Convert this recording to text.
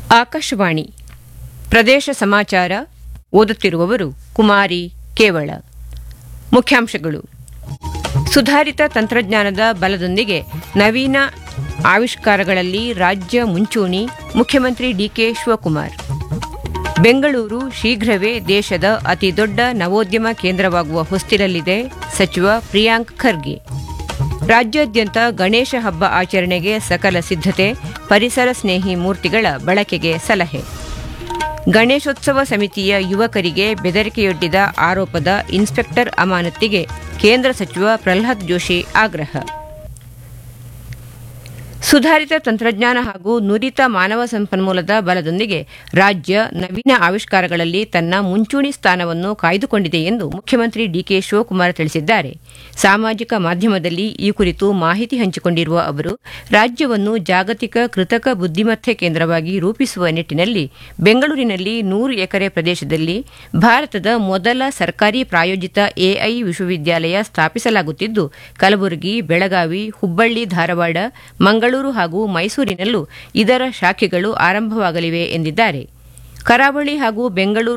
ಆಕಾಶವಾಣಿ ಪ್ರದೇಶ ಸಮಾಚಾರ ಓದುತ್ತಿರುವವರು ಕುಮಾರಿ ಕೇವಳ ಮುಖ್ಯಾಂಶಗಳು ಸುಧಾರಿತ ತಂತ್ರಜ್ಞಾನದ ಬಲದೊಂದಿಗೆ ನವೀನ ಆವಿಷ್ಕಾರಗಳಲ್ಲಿ ರಾಜ್ಯ ಮುಂಚೂಣಿ ಮುಖ್ಯಮಂತ್ರಿ ಡಿಕೆ ಶಿವಕುಮಾರ್ ಬೆಂಗಳೂರು ಶೀಘ್ರವೇ ದೇಶದ ಅತಿದೊಡ್ಡ ನವೋದ್ಯಮ ಕೇಂದ್ರವಾಗುವ ಹೊಸ್ತಿಲಲ್ಲಿದೆ ಸಚಿವ ಪ್ರಿಯಾಂಕ್ ಖರ್ಗೆ ರಾಜ್ಯಾದ್ಯಂತ ಗಣೇಶ ಹಬ್ಬ ಆಚರಣೆಗೆ ಸಕಲ ಸಿದ್ಧತೆ ಪರಿಸರ ಸ್ನೇಹಿ ಮೂರ್ತಿಗಳ ಬಳಕೆಗೆ ಸಲಹೆ ಗಣೇಶೋತ್ಸವ ಸಮಿತಿಯ ಯುವಕರಿಗೆ ಬೆದರಿಕೆಯೊಡ್ಡಿದ ಆರೋಪದ ಇನ್ಸ್ಪೆಕ್ಟರ್ ಅಮಾನತಿಗೆ ಕೇಂದ್ರ ಸಚಿವ ಪ್ರಹ್ಲಾದ್ ಜೋಶಿ ಆಗ್ರಹ ಸುಧಾರಿತ ತಂತ್ರಜ್ಞಾನ ಹಾಗೂ ನುರಿತ ಮಾನವ ಸಂಪನ್ಮೂಲದ ಬಲದೊಂದಿಗೆ ರಾಜ್ಯ ನವೀನ ಆವಿಷ್ಕಾರಗಳಲ್ಲಿ ತನ್ನ ಮುಂಚೂಣಿ ಸ್ಥಾನವನ್ನು ಕಾಯ್ದುಕೊಂಡಿದೆ ಎಂದು ಮುಖ್ಯಮಂತ್ರಿ ಡಿಕೆ ಶಿವಕುಮಾರ್ ತಿಳಿಸಿದ್ದಾರೆ ಸಾಮಾಜಿಕ ಮಾಧ್ಯಮದಲ್ಲಿ ಈ ಕುರಿತು ಮಾಹಿತಿ ಹಂಚಿಕೊಂಡಿರುವ ಅವರು ರಾಜ್ಯವನ್ನು ಜಾಗತಿಕ ಕೃತಕ ಬುದ್ದಿಮತ್ತೆ ಕೇಂದ್ರವಾಗಿ ರೂಪಿಸುವ ನಿಟ್ಟಿನಲ್ಲಿ ಬೆಂಗಳೂರಿನಲ್ಲಿ ನೂರು ಎಕರೆ ಪ್ರದೇಶದಲ್ಲಿ ಭಾರತದ ಮೊದಲ ಸರ್ಕಾರಿ ಪ್ರಾಯೋಜಿತ ಎಐ ವಿಶ್ವವಿದ್ಯಾಲಯ ಸ್ಥಾಪಿಸಲಾಗುತ್ತಿದ್ದು ಕಲಬುರಗಿ ಬೆಳಗಾವಿ ಹುಬ್ಬಳ್ಳಿ ಧಾರವಾಡ ಮಂಗಳೂರು ಹಾಗೂ ಮೈಸೂರಿನಲ್ಲೂ ಇದರ ಶಾಖೆಗಳು ಆರಂಭವಾಗಲಿವೆ ಎಂದಿದ್ದಾರೆ ಕರಾವಳಿ ಹಾಗೂ ಬೆಂಗಳೂರು